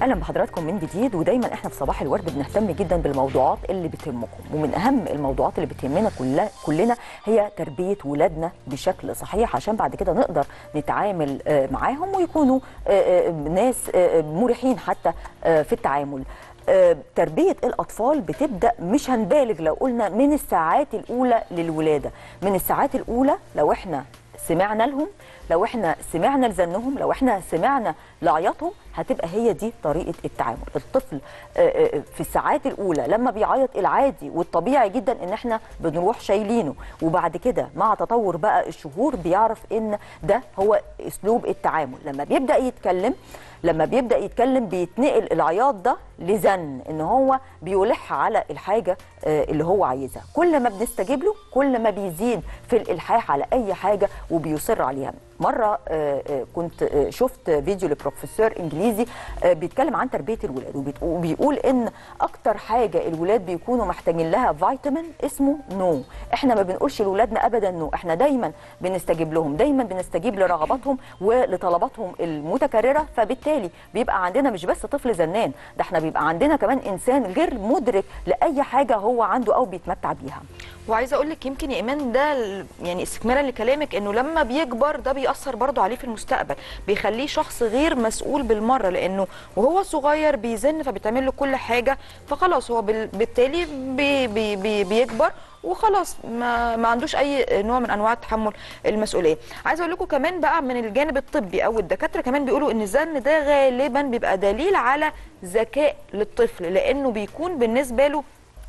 اهلا بحضراتكم من جديد ودايما احنا في صباح الورد بنهتم جدا بالموضوعات اللي بتهمكم ومن اهم الموضوعات اللي بتهمنا كلها كلنا هي تربيه ولادنا بشكل صحيح عشان بعد كده نقدر نتعامل آه، معاهم ويكونوا آه، آه، ناس آه، مريحين حتى آه، في التعامل آه، تربية الأطفال بتبدأ مش هنبالغ لو قلنا من الساعات الأولى للولادة من الساعات الأولى لو احنا سمعنا لهم لو احنا سمعنا لزنهم لو احنا سمعنا لعياطهم هتبقى هي دي طريقه التعامل الطفل آه، آه، في الساعات الاولى لما بيعيط العادي والطبيعي جدا ان احنا بنروح شايلينه وبعد كده مع تطور بقى الشهور بيعرف ان ده هو اسلوب التعامل لما بيبدا يتكلم لما بيبدا يتكلم بيتنقل العياط ده لزن ان هو بيلح على الحاجه آه، اللي هو عايزها كل ما بنستجيب له كل ما بيزيد في الالحاح على اي حاجه وبيصر عليها مره آه، آه، كنت آه، شفت فيديو لبروفيسور انجليزي آه، بيتكلم عن تربيه الولاد وبيت- وبيقول ان اكتر حاجه الولاد بيكونوا محتاجين لها فيتامين اسمه نو احنا ما بنقولش لاولادنا ابدا نو احنا دايما بنستجيب لهم دايما بنستجيب لرغباتهم ولطلباتهم المتكرره فبالتالي بيبقى عندنا مش بس طفل زنان ده احنا بيبقى عندنا كمان انسان غير مدرك لاي حاجه هو عنده او بيتمتع بيها وعايزه اقول لك يمكن يا ايمان ده ال- يعني استكمالا لكلامك انه لما بيكبر ده بيأثر برضه عليه في المستقبل بيخليه شخص غير مسؤول بالمره لانه وهو صغير بيزن فبيتعمل له كل حاجه فخلاص هو بال- بالتالي بي بي بي بيكبر وخلاص ما, ما عندوش اي نوع من انواع تحمل المسؤوليه عايزه اقول لكم كمان بقى من الجانب الطبي او الدكاتره كمان بيقولوا ان الزن ده غالبا بيبقى دليل على ذكاء للطفل لانه بيكون بالنسبه له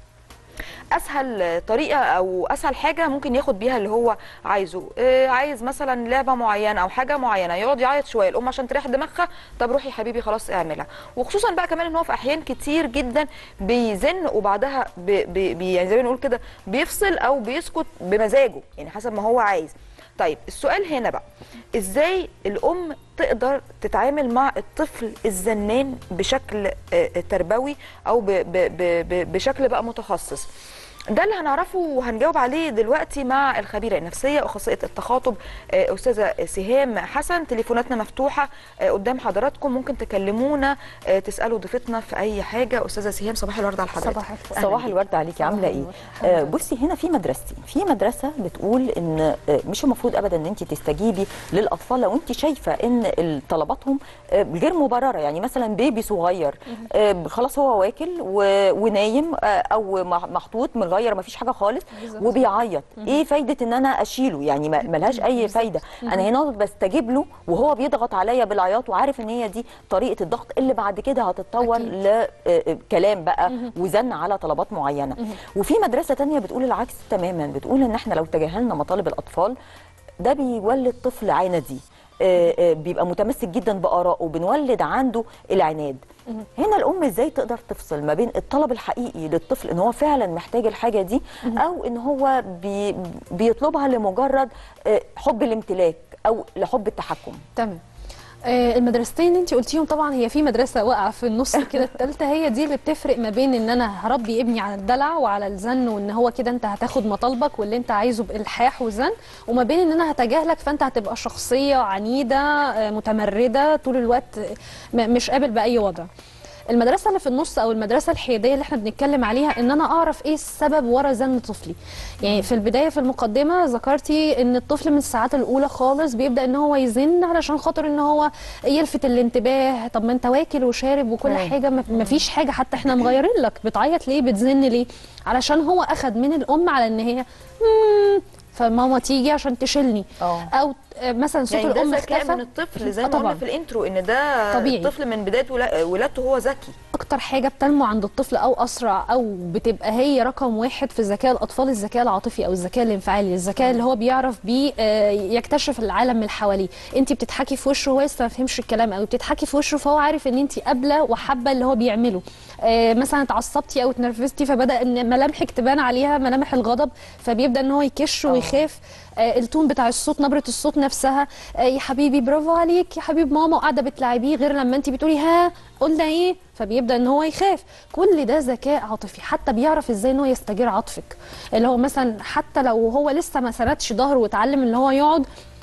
اسهل طريقه او اسهل حاجه ممكن ياخد بيها اللي هو عايزه آه، عايز مثلا لعبه معينه او حاجه معينه يقعد يعيط شويه الام عشان تريح دماغها طب روحي يا حبيبي خلاص اعملها وخصوصا بقى كمان ان هو في احيان كتير جدا بيزن وبعدها بي بي بي- يعني زي ما بنقول كده بيفصل او بيسكت بمزاجه يعني حسب ما هو عايز طيب السؤال هنا بقى ازاي الام تقدر تتعامل مع الطفل الزنان بشكل آه، آه، تربوي او ب ب ب ب بشكل بقى متخصص ده اللي هنعرفه وهنجاوب عليه دلوقتي مع الخبيره النفسيه اخصائيه التخاطب آه، استاذه سهام حسن تليفوناتنا مفتوحه آه، قدام حضراتكم ممكن تكلمونا آه، تسالوا ضيفتنا في اي حاجه استاذه سهام صباح الورد على حضرتك صباح الفل. أهلاً صباح بيك. الورد عليكي عامله ايه النور. آه بصي هنا في مدرستين في مدرسه بتقول ان آه مش المفروض ابدا ان انت تستجيبي للاطفال لو انت شايفه ان طلباتهم آه غير مبرره يعني مثلا بيبي صغير آه خلاص هو واكل و- ونايم آه او مح- محطوط مغير ما فيش حاجه خالص بالظبط. وبيعيط ايه فايده ان انا اشيله يعني ما- ملهاش اي فايده انا هنا بستجيب له وهو بيضغط عليا بالعياط وعارف ان هي دي طريقه الضغط اللي بعد كده هتتطور أكيد. لكلام بقى وزن على طلبات معينه وفي مدرسه تانية بتقول العكس تماما بتقول ان احنا لو تجاهلنا مطالب الاطفال ده بيولد طفل عندي آه، آه، بيبقى متمسك جدا بارائه بنولد عنده العناد هنا الام ازاي تقدر تفصل ما بين الطلب الحقيقي للطفل ان هو فعلا محتاج الحاجه دي او ان هو بي بيطلبها لمجرد آه، حب الامتلاك او لحب التحكم تمام آه، المدرستين اللي انت قلتيهم طبعا هي في مدرسه واقعه في النص كده الثالثه هي دي اللي بتفرق ما بين ان انا هربي ابني على الدلع وعلى الزن وان هو كده انت هتاخد مطالبك واللي انت عايزه بالحاح وزن وما بين ان انا هتجاهلك فانت هتبقى شخصيه عنيده آه، متمرده طول الوقت آه، م- مش قابل باي وضع المدرسه اللي في النص او المدرسه الحياديه اللي احنا بنتكلم عليها ان انا اعرف ايه السبب ورا زن طفلي يعني في البدايه في المقدمه ذكرتي ان الطفل من الساعات الاولى خالص بيبدا ان هو يزن علشان خاطر ان هو يلفت الانتباه طب ما انت واكل وشارب وكل مم. حاجه ما ما فيش حاجه حتى احنا مغيرين لك بتعيط ليه بتزن ليه علشان هو اخد من الام على ان هي "مم، فماما تيجي عشان تشيلني اه او آه، مثلا صوت يعني ده الام ذكاء اختفى من الطفل زي آه ما قلنا طبعاً. في الانترو ان ده طبيعي. الطفل من بدايه ولا- ولادته هو ذكي اكتر حاجه بتنمو عند الطفل او اسرع او بتبقى هي رقم واحد في ذكاء الاطفال الذكاء العاطفي او الذكاء الانفعالي الذكاء اللي هو بيعرف بيه آه، يكتشف العالم من حواليه انت بتضحكي في وشه وهو لسه ما فهمش الكلام او بتضحكي في وشه فهو عارف ان انت قابله وحابه اللي هو بيعمله آه، مثلا اتعصبتي او اتنرفزتي فبدا ان ملامحك تبان عليها ملامح الغضب فبيبدا ان هو يكش ويخاف آه، التون بتاع الصوت نبره الصوت نفسها آه، يا حبيبي برافو عليك يا حبيب ماما وقاعده بتلعبيه غير لما انت بتقولي ها قلنا ايه فبيبدا ان هو يخاف كل ده ذكاء عاطفي حتى بيعرف ازاي ان هو يستجير عاطفك اللي هو مثلا حتى لو هو لسه ما سندش ظهره واتعلم ان هو يقعد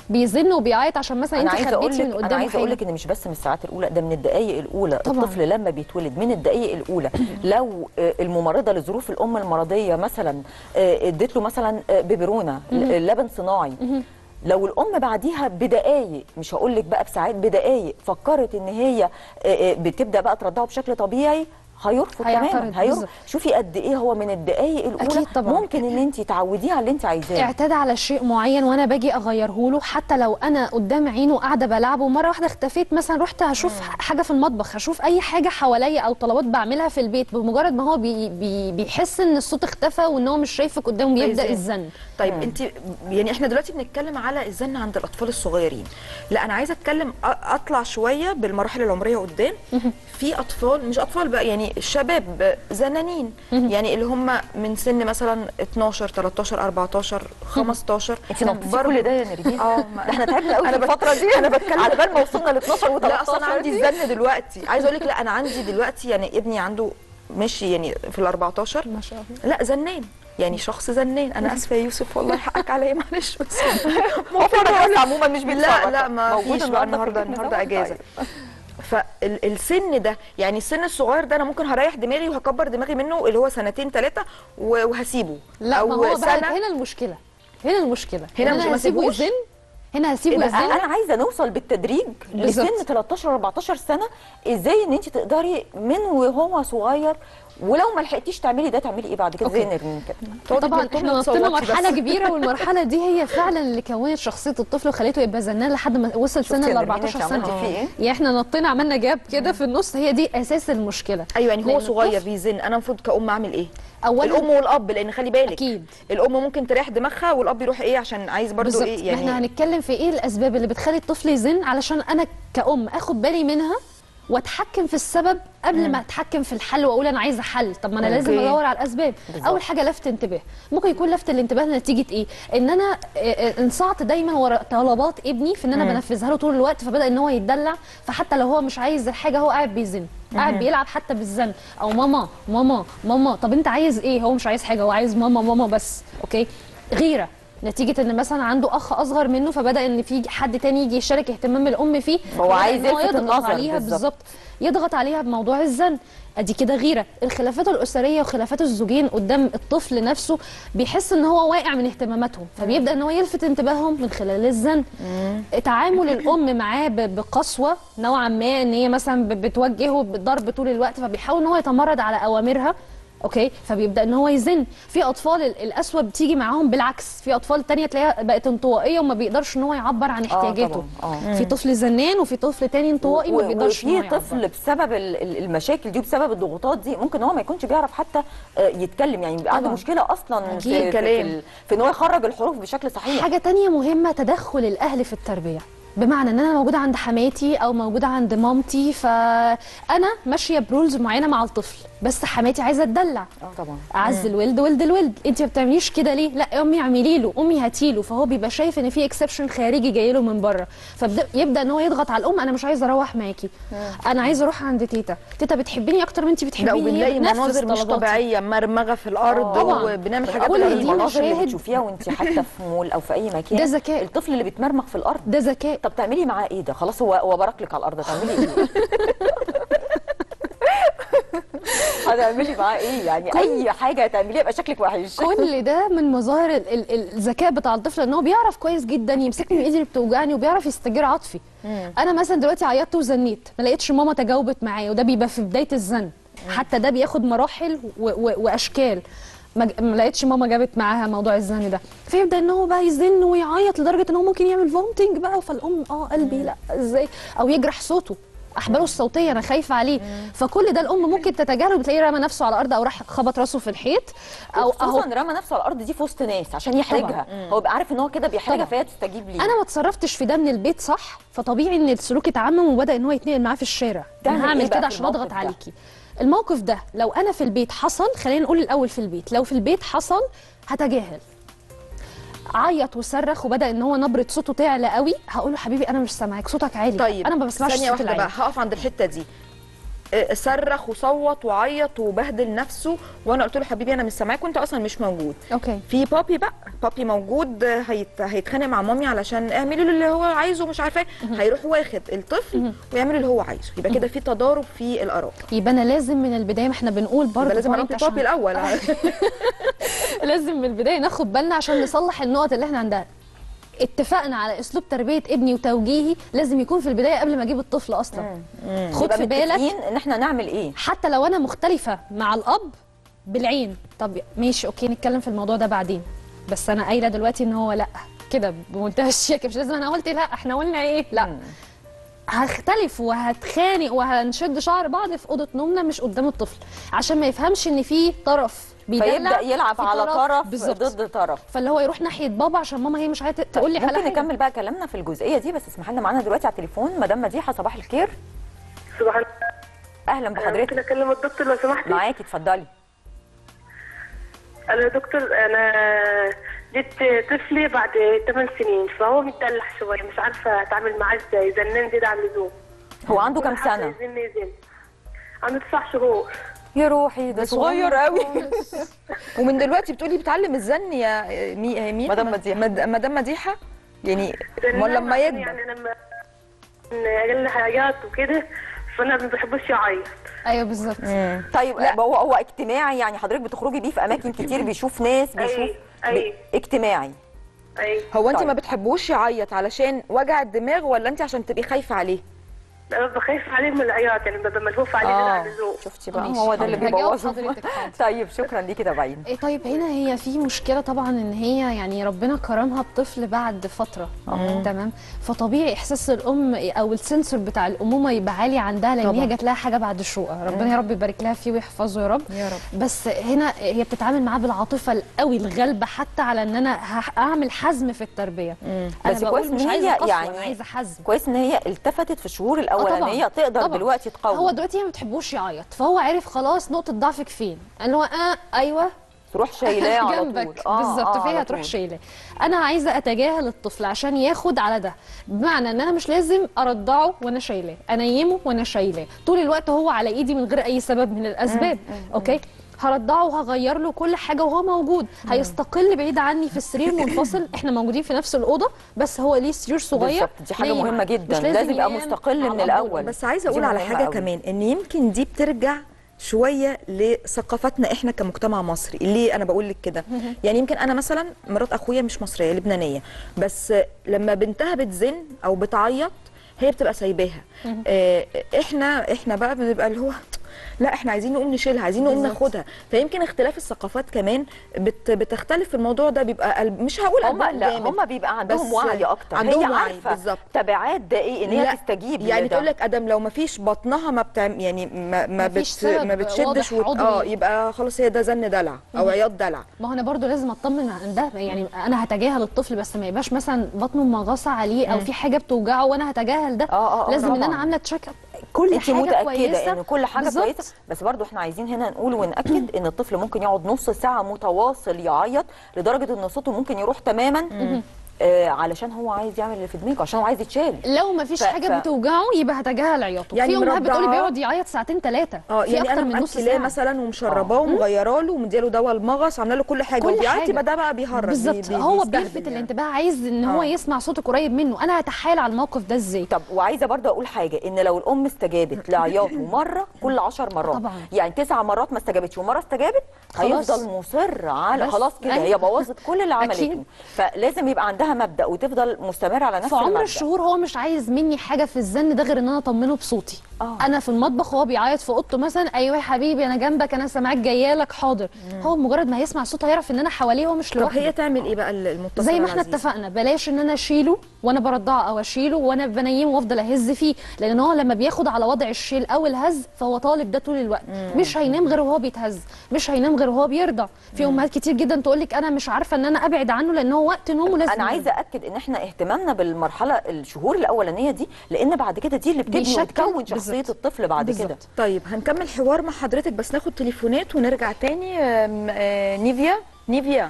بيزن وبيعيط عشان مثلا انا انت عايزه اقول خبيتي من لك انا قدامه عايزه اقول حاجه لك ان مش بس من الساعات الاولى ده من الدقائق الاولى طبعاً. الطفل لما بيتولد من الدقائق الاولى لو آه، الممرضه لظروف الام المرضيه مثلا آه، ادت له مثلا آه، بيبرونه ل- لبن صناعي لو الام بعديها بدقائق مش هقول لك بقى بساعات بدقائق فكرت ان هي آه، آه، بتبدا بقى ترضعه بشكل طبيعي هيرفض هيعترض تماما هيرفض بالظبط. شوفي قد ايه هو من الدقائق الاولى أكيد طبعاً. ممكن ان انت تعوديه على اللي انت عايزاه اعتاد على شيء معين وانا باجي اغيره له حتى لو انا قدام عينه قاعده بلعبه ومره واحده اختفيت مثلا رحت هشوف حاجه في المطبخ هشوف اي حاجه حواليا او طلبات بعملها في البيت بمجرد ما هو بي بي بيحس ان الصوت اختفى وان هو مش شايفك قدامه بيبدا بيزن. الزن طيب انت يعني احنا دلوقتي بنتكلم على الزن عند الاطفال الصغيرين لا انا عايزه اتكلم أ- اطلع شويه بالمراحل العمريه قدام في اطفال مش اطفال بقى يعني شباب زنانين يعني اللي هم من سن مثلا 12 13 14 15 انت نطيتي برضه- كل ده يا نرجس اه ده احنا تعبنا قوي في أنا بت- الفتره دي أنا بتكلم- على بال ما وصلنا ل 12 و13 لا اصل انا عندي الزن دلوقتي عايزه اقول لك لا انا عندي دلوقتي يعني ابني عنده ماشي يعني في ال 14 ما شاء الله لا زنان يعني شخص زنان انا اسفه يا يوسف والله حقك عليا معلش بس ممكن بس عموما مش لا لا ما موجود فيش بقى النهارده في النهارده البيت النهارده مزود؟ اجازه فالسن ده يعني السن الصغير ده انا ممكن هريح دماغي وهكبر دماغي منه اللي هو سنتين ثلاثه وهسيبه لا ما هو بقى سنه هنا المشكله هنا المشكله هنا إن مش- أنا ما هسيبه سيبوش؟ يزن هنا هسيبه يبقى يزن انا عايزه نوصل بالتدريج بالظبط. لسن 13 14 سنه ازاي ان انت تقدري من وهو صغير ولو ما لحقتيش تعملي ده تعملي ايه بعد كده زي أوكي. نرمين كده تقعدي طبعا تلطمي احنا نطينا وتصوتي مرحله بس. كبيره والمرحله دي هي فعلا اللي كونت شخصيه الطفل وخليته يبقى زنان لحد ما وصل سن شفتي ال يا نرمين 14 انت عملتي سنه فيه ايه؟ يعني احنا نطينا عملنا جاب كده في النص هي دي اساس المشكله ايوه يعني هو لأن صغير الطفل بيزن انا المفروض كأم اعمل ايه اولا الام والاب لان خلي بالك اكيد الام ممكن تريح دماغها والاب يروح ايه عشان عايز برضو بالظبط ايه يعني احنا هنتكلم في ايه الاسباب اللي بتخلي الطفل يزن علشان انا كأم اخد بالي منها واتحكم في السبب قبل ما اتحكم في الحل واقول انا عايزه حل طب ما انا لازم أوكي. ادور على الاسباب بالظبط. اول حاجه لفت انتباه ممكن يكون لفت الانتباه نتيجه ايه ان انا آه، آه، انصعت دايما ورا طلبات ابني في ان انا بنفذها له طول الوقت فبدا ان هو يتدلع فحتى لو هو مش عايز الحاجه هو قاعد بيزن قاعد بيلعب حتى بالزن او ماما ماما ماما طب انت عايز ايه هو مش عايز حاجه هو عايز ماما ماما بس اوكي غيره نتيجة ان مثلا عنده اخ اصغر منه فبدا ان في حد تاني يجي يشارك اهتمام الام فيه فهو فبدأ عايز إن هو يلفت يضغط النظر عليها بالظبط. بالظبط يضغط عليها بموضوع الزن ادي كده غيره الخلافات الاسريه وخلافات الزوجين قدام الطفل نفسه بيحس ان هو واقع من اهتماماتهم فبيبدا ان هو يلفت انتباههم من خلال الزن تعامل الام معاه ب- بقسوه نوعا ما ان هي مثلا ب- بتوجهه بالضرب طول الوقت فبيحاول ان هو يتمرد على اوامرها اوكي فبيبدا ان هو يزن في اطفال ال- القسوه بتيجي معاهم بالعكس في اطفال تانية تلاقيها بقت انطوائيه وما بيقدرش ان هو يعبر عن احتياجاته طبعاً، آه. في طفل زنان وفي طفل تاني انطوائي ما و- بيقدرش ان هو وفي يعبر طفل بسبب ال- ال- المشاكل دي وبسبب الضغوطات دي ممكن هو ما يكونش بيعرف حتى آه، يتكلم يعني بيبقى عنده طبعاً. مشكله اصلا في, أكيد. في, كلام. في, في ان هو يخرج الحروف بشكل صحيح حاجة تانية مهمة تدخل الأهل في التربية بمعنى ان انا موجوده عند حماتي او موجوده عند مامتي فانا ماشيه برولز معينه مع الطفل بس حماتي عايزه تدلع اه طبعا اعز الولد ولد الولد انت ما بتعمليش كده ليه لا يا امي اعملي له امي هاتي له فهو بيبقى شايف ان في اكسبشن خارجي جاي له من بره فيبدا ان هو يضغط على الام انا مش عايزه اروح معاكي انا عايزه اروح عند تيتا تيتا بتحبني اكتر ما انت لا بتحبيني هي وبنلاقي بتنفذ مناظر مش طلباتي. طبيعيه مرمغه في الارض طبعاً. وبنعمل حاجات كل غريبة. دي المناظر اللي مشاهد. بتشوفيها وانت حتى في مول او في اي مكان ده ذكاء. الطفل اللي بيتمرمغ في الارض ده ذكاء طب تعملي معاه ايه ده خلاص هو هو بارك لك على الارض هتعملي ايه هتعملي معاه ايه يعني اي حاجه هتعمليها يبقى شكلك وحش كل ده من مظاهر ال- ال- الذكاء بتاع الطفل ان هو بيعرف كويس جدا يمسكني من ايدي اللي بتوجعني وبيعرف يستجير عاطفي انا مثلا دلوقتي عيطت وزنيت ما لقيتش ماما تجاوبت معايا وده بيبقى في بدايه الزن حتى ده بياخد مراحل و- و- واشكال ما ج- ما لقيتش ماما جابت معاها موضوع الزن ده فيبدا ان هو بقى يزن ويعيط لدرجه ان هو ممكن يعمل فومتنج بقى فالام اه قلبي لا ازاي او يجرح صوته احباله الصوتيه انا خايفه عليه فكل ده الام ممكن تتجاهله بتلاقيه رمى نفسه على الارض او راح خبط راسه في الحيط او اهو خصوصا رمى نفسه على الارض دي في وسط ناس عشان يحرجها هو بيبقى عارف ان هو كده بيحرجها طبعاً. فهي تستجيب ليه انا ما اتصرفتش في ده من البيت صح فطبيعي ان السلوك اتعمم وبدا ان هو يتنقل معاه في الشارع تعمل انا إيه هعمل بقى كده في عشان الموقف اضغط ده؟ عليكي الموقف ده لو انا في البيت حصل خلينا نقول الاول في البيت لو في البيت حصل هتجاهل عيط وصرخ وبدا ان هو نبره صوته تعلى قوي هقول له حبيبي انا مش سامعك صوتك عالي طيب انا ما بسمعش ثانيه الصوت واحده بقى العالي هقف عند الحته دي آه، صرخ وصوت وعيط وبهدل نفسه وانا قلت له حبيبي انا مش سامعاك وانت اصلا مش موجود اوكي في بابي بقى بابي موجود آه، هيت... هيتخانق مع مامي علشان اعملي له اللي هو عايزه مش عارفه ايه هيروح واخد الطفل ويعمل اللي هو عايزه يبقى كده في تضارب في الاراء يبقى انا لازم من البدايه ما احنا بنقول برضه يبقى لازم point اربي عشان- بابي الاول لازم من البدايه ناخد بالنا عشان نصلح النقط اللي احنا عندها اتفقنا على اسلوب تربيه ابني وتوجيهي لازم يكون في البدايه قبل ما اجيب الطفل اصلا خد يبقى في بالك متفقين ان احنا نعمل ايه حتى لو انا مختلفه مع الاب بالعين طب ماشي اوكي نتكلم في الموضوع ده بعدين بس انا قايله دلوقتي ان هو لا كده بمنتهى الشياكه مش لازم انا قلت لا احنا قلنا ايه لا هختلف وهتخانق وهنشد شعر بعض في اوضه نومنا مش قدام الطفل عشان ما يفهمش ان في طرف بيدلع فيبدا يلعب في على طرف بالظبط ضد طرف فاللي هو يروح ناحيه بابا عشان ماما هي مش عايزه تقول لي على ممكن حاجه نكمل بقى كلامنا في الجزئيه دي بس اسمح لنا معانا دلوقتي على التليفون مدام مديحه صباح الخير صباح اهلا ممكن بحضرتك اكلم الدكتور لو سمحتي معاكي اتفضلي انا يا دكتور انا جبت طفلي بعد 8 سنين فهو متدلع شويه مش عارفه اتعامل معاه ازاي زنان زياده عن اللزوم هو عنده كام كل حاجة سنه يزن يزن عنده تسع شهور يا روحي ده صغير قوي ومن دلوقتي بتقولي بتعلم الزن يا مي... مين مدام مديحة. مد... مدام مديحه يعني زنان امال لما عشان يكبر يعني لما اقل حاجات وكده فانا ما بحبوش يعيط ايوه بالظبط طيب هو هو اجتماعي يعني حضرتك بتخرجي بيه في اماكن كتير بيشوف ناس بيشوف أي، أي. ب- اجتماعي اي هو انت طيب. ما بتحبوش يعيط علشان وجع الدماغ ولا انت عشان تبقي خايفه عليه انا بخاف عليه من العياط يعني ببقى ملهوف عليه زياده عن اللزوم شفتي بقى ماشي. هو ده اللي هجاوب بيبوظه حضرتك حاضر. طيب شكرا ليكي تابعين إيه طيب هنا هي في مشكله طبعا ان هي يعني ربنا كرمها بطفل بعد فتره تمام فطبيعي احساس الام او السنسور بتاع الامومه يبقى عالي عندها لان طبعاً. هي جات لها حاجه بعد الشقه ربنا يا رب يبارك لها فيه ويحفظه يا رب يا رب. بس هنا هي بتتعامل معاه بالعاطفه القوي الغالبه حتى على ان انا ه- اعمل حزم في التربيه انا بس بقول كويس مش ان عايزه هي قسوه يعني انا عايزه حزم كويس ان هي التفتت في الشهور آه الاولانيه تقدر طبعاً. دلوقتي تقوم هو دلوقتي هي ما بتحبوش يعيط فهو عرف خلاص نقطه ضعفك فين ان هو اه ايوه تروح شايلاه على طول جنبك آه، بالظبط آه، فهي على هتروح طول. شايلاه انا عايزه اتجاهل الطفل عشان ياخد على ده بمعنى ان انا مش لازم ارضعه وانا شايلاه انيمه وانا شايلاه طول الوقت هو على ايدي من غير اي سبب من الاسباب اوكي هرضعه وهغير له كل حاجه وهو موجود هيستقل بعيد عني في السرير منفصل احنا موجودين في نفس الاوضه بس هو ليه سرير صغير بالظبط دي حاجه نايم مهمه عليه. جدا مش لازم يبقى ينام مستقل مع من الأب الاول والأم. بس عايزه دي اقول على مهمة حاجه أوي. كمان ان يمكن دي بترجع شويه لثقافتنا احنا كمجتمع مصري ليه انا بقول لك كده يعني يمكن انا مثلا مرات اخويا مش مصريه لبنانيه بس لما بنتها بتزن او بتعيط هي بتبقى سايباها آه، احنا احنا بقى بنبقى اللي هو لا احنا عايزين نقوم نشيلها عايزين نقوم بالظبط. ناخدها فيمكن اختلاف الثقافات كمان بت بتختلف في الموضوع ده بيبقى قلب مش هقول هم قلبهم لا جامد. هم بيبقى عندهم بس وعي اكتر عندهم هي وعي عارفه بالظبط. تبعات ده ايه ان هي لا، تستجيب يعني لده. تقول لك ادم لو ما فيش بطنها ما بتعم يعني ما ما, مفيش بت سبب ما بتشدش واضح وت... اه عضوي. يبقى خلاص هي ده زن دلع او عياط دلع ما هو انا برضو لازم اطمن عن ده يعني انا هتجاهل الطفل بس ما يبقاش مثلا بطنه مغصى عليه او في حاجه بتوجعه وانا هتجاهل ده آه، آه، لازم ان طبعاً. انا عامله تشيك اب كل انت حاجه متاكده كويسه ان كل حاجه بالظبط. كويسه بس برضو احنا عايزين هنا نقول وناكد ان الطفل ممكن يقعد نص ساعه متواصل يعيط لدرجه ان صوته ممكن يروح تماما آه علشان هو عايز يعمل اللي في دماغه عشان هو عايز يتشال لو ما فيش ف- حاجه ف- بتوجعه يبقى هتجاهل عياطه يعني في امهات بتقولي مرضعاه. بيقعد يعيط ساعتين ثلاثه اه في يعني اكتر انا من نص مأكلاه ساعه مثلا ومشرباه ومغيره له ومدياله دواء المغص عامله له كل حاجه كل وبيعيط حاجة. يبقى ده بقى بيهرب بي- بالظبط بي- هو بيستهبل بيلفت يعني. الانتباه عايز ان هو آه. يسمع صوتك قريب منه انا هتحايل على الموقف ده ازاي طب وعايزه برضه اقول حاجه ان لو الام استجابت لعياطه مره كل 10 مرات طبعاً. يعني تسع مرات ما استجابتش ومره استجابت خلاص. هيفضل مصر على بس. خلاص كده أيوة. هي بوظت كل اللي عملته أكيد. فلازم يبقى عندها مبدا وتفضل مستمره على نفس في عمر المبدا الشهور هو مش عايز مني حاجه في الزن ده غير ان انا اطمنه بصوتي آه. انا في المطبخ وهو بيعيط في اوضته مثلا ايوه يا حبيبي انا جنبك انا سامعاك جايه لك حاضر هو مجرد ما هيسمع صوت هيعرف ان انا حواليه هو مش طب لوحده هي تعمل ايه بقى المتصله زي ما احنا العزيزة؟ اتفقنا بلاش ان انا اشيله وانا برضعه او اشيله وانا بنيمه وافضل اهز فيه لان هو لما بياخد على وضع الشيل او الهز فهو طالب ده طول الوقت مش هينام غير وهو بيتهز مش هينام غير وهو بيرضع في امهات كتير جدا تقول لك انا مش عارفه ان انا ابعد عنه لان هو وقت نومه لازم انا عايزه اكد ان احنا اهتمامنا بالمرحله الشهور الاولانيه دي لان بعد كده دي اللي بتبني بيشكل- وتكون شخصيه بالظبط. الطفل بعد كده بالظبط. طيب هنكمل حوار مع حضرتك بس ناخد تليفونات ونرجع تاني آم، آه، نيفيا نيفيا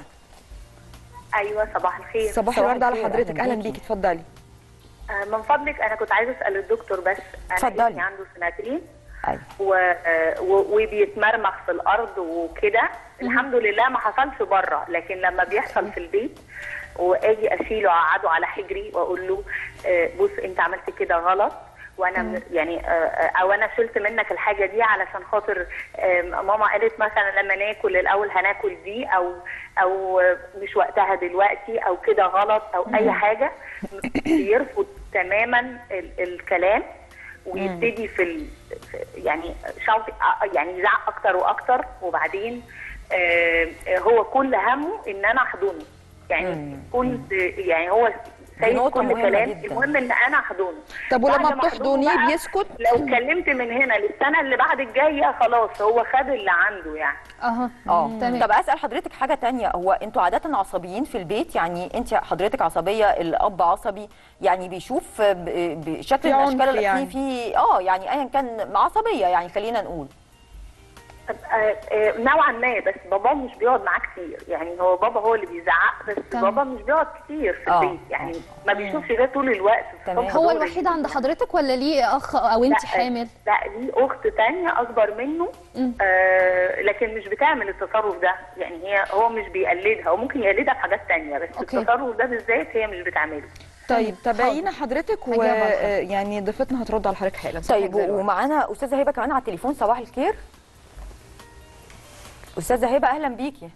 ايوه صباح الخير صباح صباح الورد على الخير، حضرتك أهلاً اهلا بيكي. بيكي اتفضلي آه، من فضلك انا كنت عايزه اسال الدكتور بس انا اتفضلي. ابني عنده سنتين أيوة. و... و... وبيتمرمخ في الارض وكده الحمد لله ما حصلش بره لكن لما بيحصل في البيت واجي اشيله اقعده على حجري واقول له آه، بص انت عملت كده غلط وانا م- يعني آه، آه، او انا شلت منك الحاجه دي علشان خاطر آه، ماما قالت مثلا لما ناكل الاول هناكل دي او او آه، مش وقتها دلوقتي او كده غلط او اي حاجه بيرفض تماما ال- الكلام ويبتدي في ال... في- يعني شوط يعني يزعق اكتر واكتر وبعدين آه، آه، هو كل همه ان انا احضنه يعني كل يعني هو سايب نقطة كل مهمة كلام جدا. المهم ان انا احضنه طب ولما بعد ما أحضنه بتحضنيه بقى، بيسكت؟ لو اتكلمت من هنا للسنه اللي بعد الجايه خلاص هو خد اللي عنده يعني اها اه تمام طب اسال حضرتك حاجه تانية هو انتوا عاده عصبيين في البيت يعني انت حضرتك عصبيه الاب عصبي يعني بيشوف ب- بشكل في من عنف الاشكال اللي يعني. في في اه يعني ايا كان عصبيه يعني خلينا نقول آه، آه، نوعا ما بس بابا مش بيقعد معاه كتير يعني هو بابا هو اللي بيزعق بس تمام. بابا مش بيقعد كتير في آه. البيت يعني ما بيشوفش ده طول الوقت تمام. الصبح هو ظهر الوحيد يجي. عند حضرتك ولا ليه اخ او انت لا، حامل لا دي اخت تانية اكبر منه مم. آه لكن مش بتعمل التصرف ده يعني هي هو مش بيقلدها هو ممكن يقلدها في حاجات تانية بس أوكي. التصرف ده بالذات هي مش بتعمله طيب تابعينا حضرتك هجاوب على حضرتك. ويعني ضيفتنا هترد على حضرتك حالا طيب زي الورد. ومعانا استاذه هبه كمان على التليفون صباح الخير استاذه هبه اهلا بيكي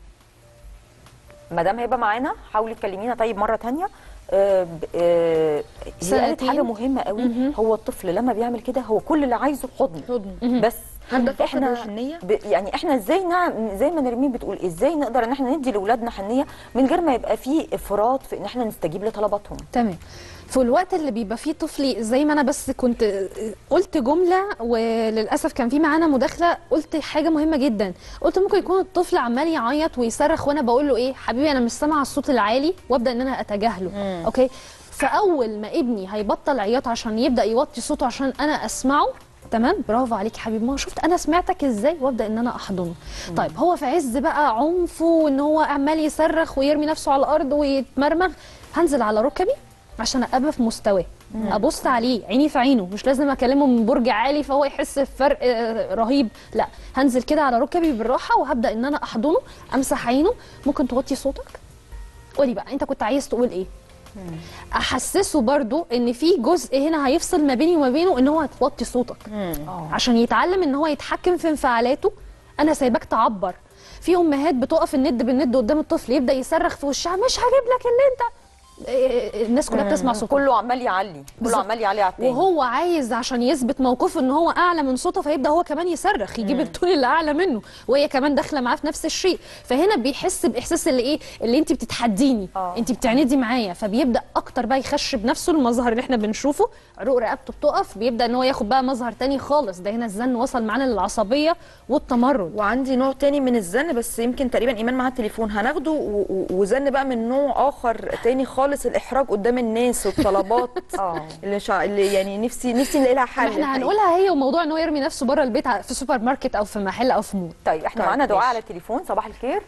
مدام هبه معانا حاولي تكلمينا طيب مره تانية آه، ب- آه، هي قالت سنتين. حاجه مهمه قوي هو الطفل لما بيعمل كده هو كل اللي عايزه حضن مهم. بس هل ده فقد احنا الحنية؟ ب... يعني احنا ازاي نعم زي ما نرمين بتقول ازاي نقدر ان احنا ندي لاولادنا حنيه من غير ما يبقى فيه افراط في ان احنا نستجيب لطلباتهم تمام في الوقت اللي بيبقى فيه طفلي زي ما انا بس كنت قلت جمله وللاسف كان في معانا مداخله قلت حاجه مهمه جدا قلت ممكن يكون الطفل عمال يعيط ويصرخ وانا بقول له ايه حبيبي انا مش سامعه الصوت العالي وابدا ان انا اتجاهله اوكي فاول ما ابني هيبطل عياط عشان يبدا يوطي صوته عشان انا اسمعه تمام برافو عليك يا حبيبي ما شفت انا سمعتك ازاي وابدا ان انا احضنه طيب هو في عز بقى عنفه وان هو عمال يصرخ ويرمي نفسه على الارض ويتمرمغ هنزل على ركبي عشان ابقى في مستواه ابص عليه عيني في عينه مش لازم اكلمه من برج عالي فهو يحس بفرق آه، رهيب لا هنزل كده على ركبي بالراحه وهبدا ان انا احضنه امسح عينه ممكن توطي صوتك قولي بقى انت كنت عايز تقول ايه احسسه برضو ان في جزء هنا هيفصل ما بيني وما بينه ان هو توطي صوتك عشان يتعلم ان هو يتحكم في انفعالاته انا سايباك تعبر في امهات بتقف الند بالند قدام الطفل يبدا يصرخ في وشها مش هجيب لك اللي انت إيه، الناس كلها بتسمع صوته كله عمال يعلي كله بالظبط. عمال يعلي على التاني وهو عايز عشان يثبت موقفه ان هو اعلى من صوته فيبدا هو كمان يصرخ يجيب التون اللي اعلى منه وهي كمان داخله معاه في نفس الشيء فهنا بيحس باحساس اللي ايه اللي انت بتتحديني آه. انت بتعندي معايا فبيبدا اكتر بقى يخشب نفسه المظهر اللي احنا بنشوفه عروق رقبته بتقف بيبدا ان هو ياخد بقى مظهر تاني خالص ده هنا الزن وصل معانا للعصبيه والتمرد وعندي نوع تاني من الزن بس يمكن تقريبا ايمان معاها التليفون هناخده و- و- وزن بقى من نوع اخر تاني خالص الاحراج قدام الناس والطلبات اه اللي, شع... اللي يعني نفسي نفسي نلاقي لها حل احنا الحقيقة. هنقولها هي وموضوع ان هو يرمي نفسه بره البيت ع- في سوبر ماركت او في محل او في مول طيب احنا طيب، معانا دعاء ماشي. على التليفون صباح الخير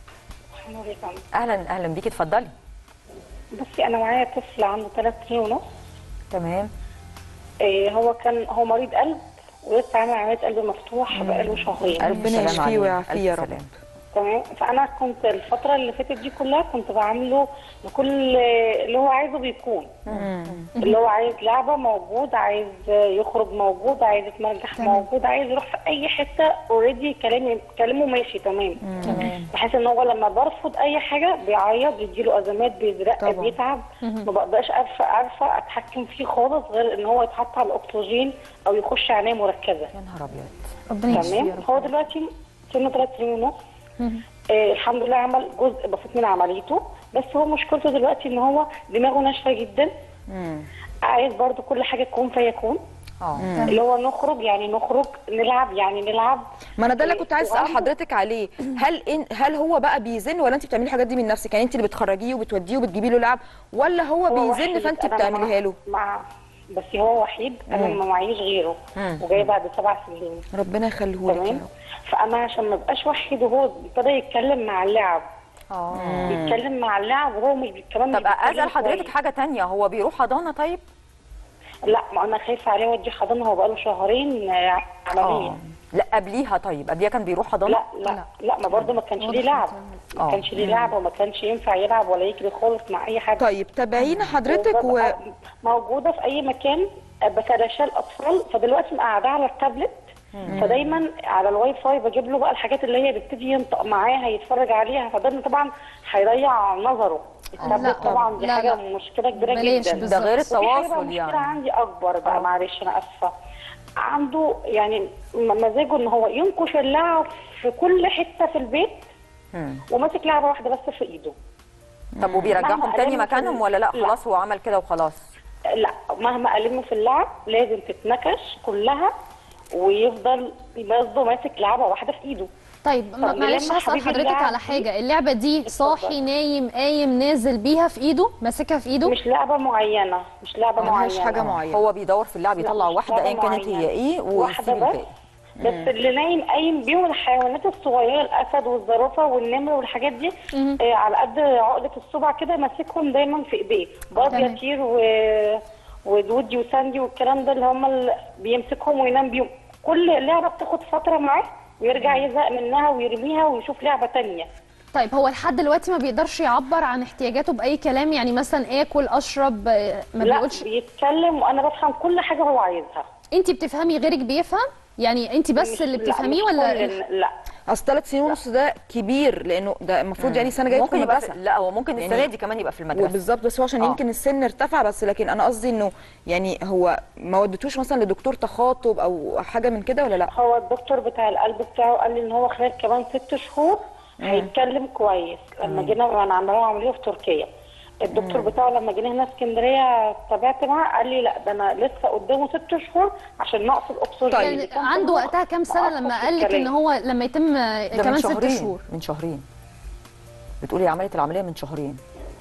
اهلا اهلا بيكي اتفضلي بصي انا معايا طفل عنده ثلاث سنين ونص تمام إيه هو كان هو مريض قلب ولسه عامل عمليه قلب مفتوح بقاله شهرين ألف ربنا سلام يشفيه عليه. ويعافيه ألف يا رب. سلام. تمام فانا كنت الفتره اللي فاتت دي كلها كنت بعامله بكل اللي هو عايزه بيكون اللي هو عايز لعبه موجود عايز يخرج موجود عايز يتمرجح موجود عايز يروح في اي حته اوريدي كلامي كلامه ماشي تمام تمام بحيث ان هو لما برفض اي حاجه بيعيط بيجيله ازمات بيزرق طبعا. بيتعب ما بقدرش عارفه عارفه اتحكم فيه خالص غير ان هو يتحط على الاكسجين او يخش عنايه مركزه يا نهار ابيض ربنا يشفيه يا تمام رب هو دلوقتي سنه ثلاث سنين ونص آه الحمد لله عمل جزء بسيط من عمليته بس هو مشكلته دلوقتي ان هو دماغه ناشفه جدا عايز برضو كل حاجه تكون فيكون اه اللي هو نخرج يعني نخرج نلعب يعني نلعب ما انا ده اللي كنت عايز اسال وعنده- حضرتك عليه هل إن هل هو بقى بيزن ولا انت بتعملي الحاجات دي من نفسك يعني انت اللي بتخرجيه وبتوديه وبتجيبي له لعب ولا هو, هو بيزن وحيد. فانت أنا بتعمليها مع- له مع بس هو وحيد انا ما معيش غيره وجاي بعد سبع سنين ربنا يخليه لك يا تمام رب فانا عشان ما ابقاش وحيد وهو ابتدى يتكلم مع اللعب اه بيتكلم مع اللعب وهو مش بي- كمان مش طب اسال بيتكلم حضرتك كويس. حاجه تانية هو بيروح حضانه طيب لا ما انا خايفه عليه اوديه حضانه هو بقاله شهرين آه، عمليه اه لا قبليها طيب قبليها كان بيروح حضانه لا لا لا ما برضه ما كانش ليه لعب آه. ما كانش ليه لعب وما كانش ينفع يلعب ولا يجري خالص مع اي حاجه طيب تابعينا حضرتك و... وببقى موجوده في اي مكان بس علشان الاطفال فدلوقتي مقعداه على التابلت فدايما على الواي فاي بجيب له بقى الحاجات اللي هي بيبتدي ينطق معاها يتفرج عليها فده طبعا هيضيع نظره لا التابلت طبعا دي لا، حاجه لا. مشكله كبيره بلاش جدا بالظبط. ده غير وفي حاجة بقى التواصل مشكلة يعني عندي اكبر بقى معلش انا اسفه عنده يعني م- مزاجه ان هو ينكش اللعب في كل حته في البيت مم. وماسك لعبه واحده بس في ايده طب وبيرجعهم مهما تاني قلبوا في مكانهم ال- ولا لا لا. خلاص هو عمل كده وخلاص لا مهما ألمه في اللعب لازم تتنكش كلها ويفضل برضه ماسك لعبه واحده في ايده طيب ما- طب معلش نلم هسأل حبيبي حضرتك اللعب على دي. حاجة اللعبة دي صاحي نايم قايم نازل بيها في ايده ماسكها في ايده مش لعبه معينه مش لعبه ملهاش معينه حاجه معينه هو بيدور في اللعب لا، يطلع مش واحده لعبة ايا كانت معينة. هي ايه واحده ويسيب بس الباقي بس اللي نايم قايم بيهم الحيوانات الصغيره الاسد والزرافه والنمر والحاجات دي آه على قد عقله الصبع كده ماسكهم دايما في ايديه باب تمام. يطير و... ودودي وساندي والكلام ده اللي هم اللي بيمسكهم وينام بيهم كل لعبه بتاخد فتره معاه ويرجع يزهق منها ويرميها ويشوف لعبه تانية طيب هو لحد دلوقتي ما بيقدرش يعبر عن احتياجاته بأي كلام يعني مثلا اكل اشرب آه، ما لا بيقولش بيتكلم وانا بفهم كل حاجه هو عايزها انت بتفهمي غيرك بيفهم يعني انت بس مش- اللي لا، بتفهميه مش ولا كل- لا اصل ثلاث سنين ونص ده كبير لانه ده المفروض يعني سنه جايه ممكن يدخل يبقى مدرسه في... لا هو ممكن السنه يعني- دي كمان يبقى في المدرسه وبالظبط بس هو عشان آه. يمكن السن ارتفع بس لكن انا قصدي انه يعني هو ما ودتوش مثلا لدكتور تخاطب او حاجه من كده ولا لا هو الدكتور بتاع القلب بتاعه قال لي ان هو خلال كمان ست شهور هيتكلم كويس لما جينا انا عامله له عمليه في تركيا الدكتور بتاعه لما جينا هنا اسكندريه تابعت معاه قال لي لا ده انا لسه قدامه ست شهور عشان نقص الاكسجين طيب. اللي يعني كان في عنده المخ وقتها كام سنه وأثر لما في قال لك ان الكلام. هو لما يتم آه، ده من كمان ست شهرين شهور من شهرين بتقولي عملت العمليه من شهرين